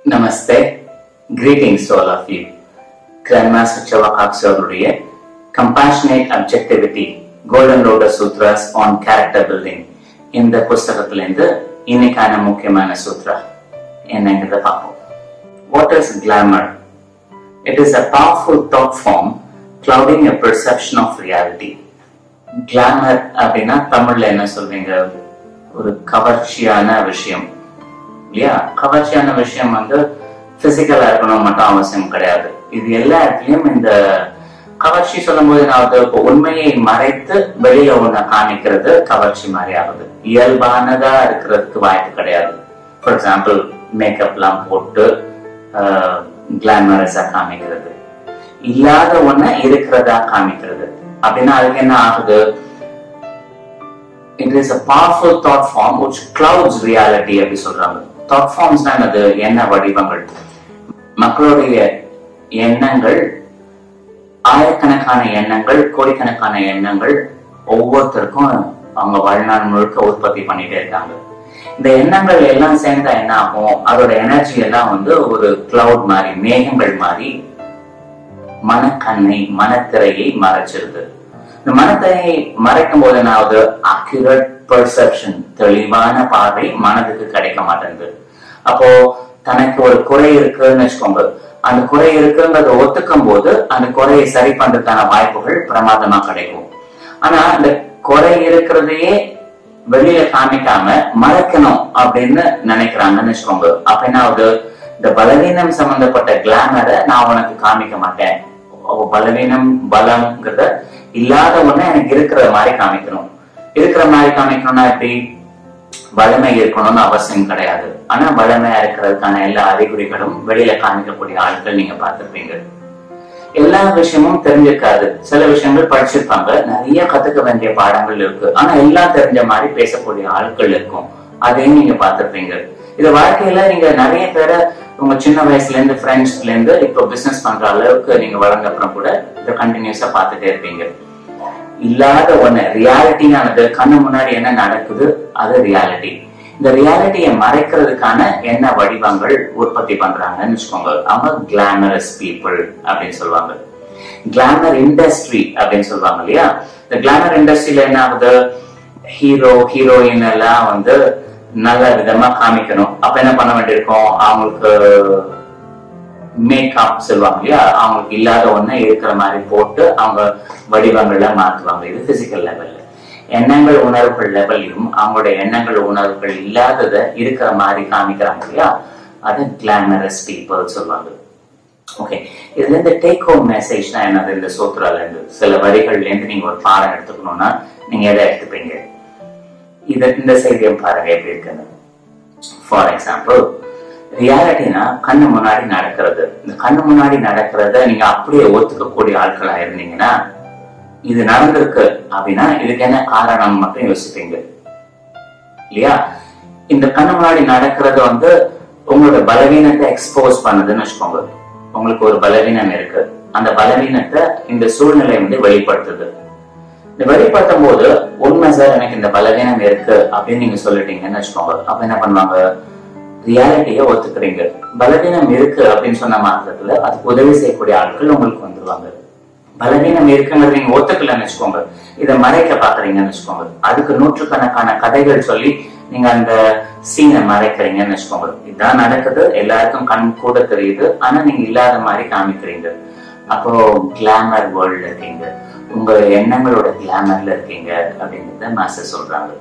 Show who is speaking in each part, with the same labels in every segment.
Speaker 1: Namaste. Greetings to all of you. Grandmaster Chavakak அவருடைய Compassionate Objectivity Golden Lotus Sutras on Character Building இந்த புஸ்தகத்திலிருந்து இன்னைக்கான முக்கியமான சூத்ரா என்னங்கிறத பார்ப்போம் What is glamour? It is a powerful thought form clouding a perception of reality. Glamour அப்படின்னா தமிழ்ல என்ன சொல்வீங்க ஒரு கவர்ச்சியான விஷயம் இல்லையா கவர்ச்சியான விஷயம் வந்து பிசிக்கலா இருக்கணும் மட்டும் அவசியம் கிடையாது இது எல்லா இடத்துலயும் இந்த கவர்ச்சி சொல்லும்போது நான் வந்து இப்போ உண்மையை மறைத்து வெளியில ஒண்ண காமிக்கிறது கவர்ச்சி மாதிரி ஆகுது இயல்பானதா இருக்கிறதுக்கு வாய்ப்பு கிடையாது ஃபார் எக்ஸாம்பிள் மேக்கப்லாம் போட்டு கிளாமரஸா காமிக்கிறது இல்லாத ஒண்ண இருக்கிறதா காமிக்கிறது அப்படின்னா அதுக்கு என்ன ஆகுது it is a powerful thought form which clouds reality அப்படி சொல்றாங்க தாட் ஃபார்ம்ஸ் தான் அது என்ன வடிவங்கள் மக்களுடைய எண்ணங்கள் ஆயிரக்கணக்கான எண்ணங்கள் கோடிக்கணக்கான எண்ணங்கள் ஒவ்வொருத்தருக்கும் அவங்க வாழ்நாள் முழுக்க உற்பத்தி பண்ணிட்டே இருக்காங்க இந்த எண்ணங்கள் எல்லாம் சேர்ந்தா என்ன ஆகும் அதோட எனர்ஜி எல்லாம் வந்து ஒரு கிளவுட் மாதிரி மேகங்கள் மாதிரி மனக்கண்ணை மனத்திரையை மறைச்சிருது இந்த மனத்திரையை மறைக்கும் போது என்ன ஆகுது அக்யூரேட் பெர்செப்ஷன் தெளிவான பார்வை மனதுக்கு கிடைக்க மாட்டேங்குது அப்போ தனக்கு ஒரு குறை இருக்குன்னு வச்சுக்கோங்க அந்த குறை இருக்குங்கிறத ஒத்துக்கும் போது அந்த குறையை சரி பண்றதுக்கான வாய்ப்புகள் பிரமாதமா கிடைக்கும் ஆனா அந்த குறை இருக்கிறதையே வெளியில காமிக்காம மறைக்கணும் அப்படின்னு நினைக்கிறாங்கன்னு வச்சுக்கோங்க அப்ப என்ன ஆகுது இந்த பலவீனம் சம்பந்தப்பட்ட கிளாமரை நான் உனக்கு காமிக்க மாட்டேன் அவ பலவீனம் பலம்ங்கிறத இல்லாத ஒண்ணு எனக்கு இருக்கிற மாதிரி காமிக்கணும் இருக்கிற மாதிரி காமிக்கணும்னா எப்படி வலிமை இருக்கணும்னு அவசியம் கிடையாது ஆனா வலிமையா இருக்கிறதுக்கான எல்லா அறிகுறிகளும் வெளியில காமிக்கக்கூடிய ஆட்கள் நீங்க பார்த்திருப்பீங்க எல்லா விஷயமும் தெரிஞ்சிருக்காது சில விஷயங்கள் படிச்சிருப்பாங்க நிறைய கத்துக்க வேண்டிய பாடங்கள் இருக்கு ஆனா எல்லாம் தெரிஞ்ச மாதிரி பேசக்கூடிய ஆட்கள் இருக்கும் அதையும் நீங்க பார்த்திருப்பீங்க இது வாழ்க்கையில நீங்க நிறைய பேரை உங்க சின்ன வயசுல இருந்து ஃப்ரெண்ட்ஸ்ல இருந்து இப்போ பிசினஸ் பண்ற அளவுக்கு நீங்க வளர்ந்த அப்புறம் கூட இதை கண்டினியூஸா பார்த்துட்டே இருப்பீங்க இல்லாத ஒண்ணு ரியாலிட்டியானது கண்ணு முன்னாடி என்ன நடக்குது அது ரியாலிட்டி இந்த ரியாலிட்டியை மறைக்கிறதுக்கான என்ன வடிவங்கள் உற்பத்தி பண்றாங்கன்னு வச்சுக்கோங்க அவங்க கிளாமரஸ் பீப்புள் அப்படின்னு சொல்லுவாங்க கிளாமர் இண்டஸ்ட்ரி அப்படின்னு சொல்லுவாங்க இல்லையா இந்த கிளாமர் இண்டஸ்ட்ரியில என்ன ஆகுது ஹீரோ ஹீரோயின் எல்லாம் வந்து நல்ல விதமா காமிக்கணும் அப்ப என்ன பண்ண வேண்டியிருக்கும் அவங்களுக்கு மேக்கப் சொல்லுவாங்க இல்லையா அவங்களுக்கு இல்லாத ஒண்ணு இருக்கிற மாதிரி போட்டு அவங்க வடிவங்கள்ல மாத்துவாங்க இது பிசிக்கல் லெவல்ல எண்ணங்கள் உணர்வுகள் லெவல்லையும் அவங்களுடைய எண்ணங்கள் உணர்வுகள் இல்லாதத இருக்கிற மாதிரி காமிக்கிறாங்க இல்லையா அது கிளாமரஸ் பீப்புள் சொல்லுவாங்க ஓகே இதுல இருந்து டேக் ஹோம் மெசேஜ்னா என்னது இந்த சூத்ரால இருந்து சில வரிகள்ல இருந்து நீங்க ஒரு பாடம் எடுத்துக்கணும்னா நீங்க எதை எடுத்துப்பீங்க இது இந்த செய்தியை பாருங்க எப்படி இருக்குன்னு ஃபார் எக்ஸாம்பிள் ரியாலிட்டினா கண்ணு முன்னாடி நடக்கிறது இந்த கண்ணு முன்னாடி நடக்கிறத நீங்க அப்படியே ஒத்துக்கக்கூடிய ஆட்களா இருந்தீங்கன்னா இது நடந்திருக்கு அப்படின்னா இதுக்கு என்ன காரணம் மட்டும் யோசிப்பீங்க இல்லையா இந்த கண்ணு முன்னாடி நடக்கிறது வந்து உங்களோட பலவீனத்தை எக்ஸ்போஸ் பண்ணுதுன்னு வச்சுக்கோங்க உங்களுக்கு ஒரு பலவீனம் இருக்கு அந்த பலவீனத்தை இந்த சூழ்நிலை வந்து வெளிப்படுத்துது இந்த வெளிப்படுத்தும் போது உண்மை சார் எனக்கு இந்த பலவீனம் இருக்கு அப்படின்னு நீங்க சொல்லிட்டீங்கன்னு வச்சுக்கோங்க அப்ப என்ன பண்ணுவாங்க ரியாலிட்டியை ஒத்துக்கிறீங்க பலவீனம் இருக்கு அப்படின்னு சொன்ன மாத்திரத்துல அதுக்கு உதவி செய்யக்கூடிய ஆட்கள் உங்களுக்கு வந்துருவாங்க பலவீனம் இருக்குங்கிறது நீங்க ஒத்துக்கலன்னு வச்சுக்கோங்க இதை மறைக்க பாக்குறீங்கன்னு வச்சுக்கோங்க அதுக்கு நூற்றுக்கணக்கான கதைகள் சொல்லி நீங்க அந்த சீனை மறைக்கிறீங்கன்னு வச்சுக்கோங்க இதான் நடக்குது எல்லாருக்கும் கண் கூட தெரியுது ஆனா நீங்க இல்லாத மாதிரி காமிக்கிறீங்க அப்போ கிளாமர் வேர்ல்ட்ல இருக்கீங்க உங்க எண்ணங்களோட கிளாமர்ல இருக்கீங்க அப்படிங்கிறத மாஸ்டர் சொல்றாங்க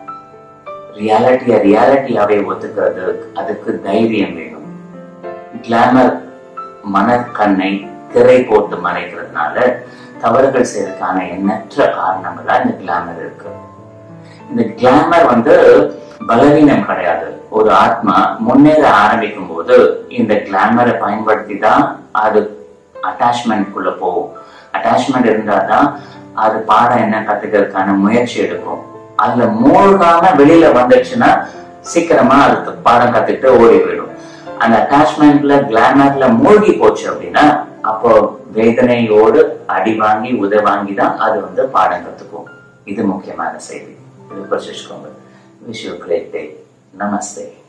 Speaker 1: ரியாலிட்டிய ரியாலிட்டியாவே ஒத்துக்கிறது அதுக்கு தைரியம் வேணும் கிளாமர் மனக்கண்ணை திரை போட்டு மறைக்கிறதுனால தவறுகள் செய்யறதுக்கான எண்ணற்ற காரணங்களா இந்த கிளாமர் இருக்கு இந்த கிளாமர் வந்து பலவீனம் கிடையாது ஒரு ஆத்மா முன்னேற ஆரம்பிக்கும் போது இந்த கிளாமரை பயன்படுத்தி தான் அது அட்டாச்மெண்ட்குள்ள போகும் அட்டாச்மெண்ட் இருந்தாதான் அது பாடம் என்ன கத்துக்கிறதுக்கான முயற்சி எடுக்கும் அதுல மூழ்காம வெளியில வந்துடுச்சுன்னா சீக்கிரமா அது பாடம் கத்துக்கிட்டு ஓடி போயிடும் அந்த அட்டாச்மெண்ட்ல கிளாமர்ல மூழ்கி போச்சு அப்படின்னா அப்போ வேதனையோடு அடி வாங்கி உத வாங்கி தான் அது வந்து பாடம் கத்துக்கும் இது முக்கியமான செய்தி இது பரிசுக்கோங்க wish you great day Namaste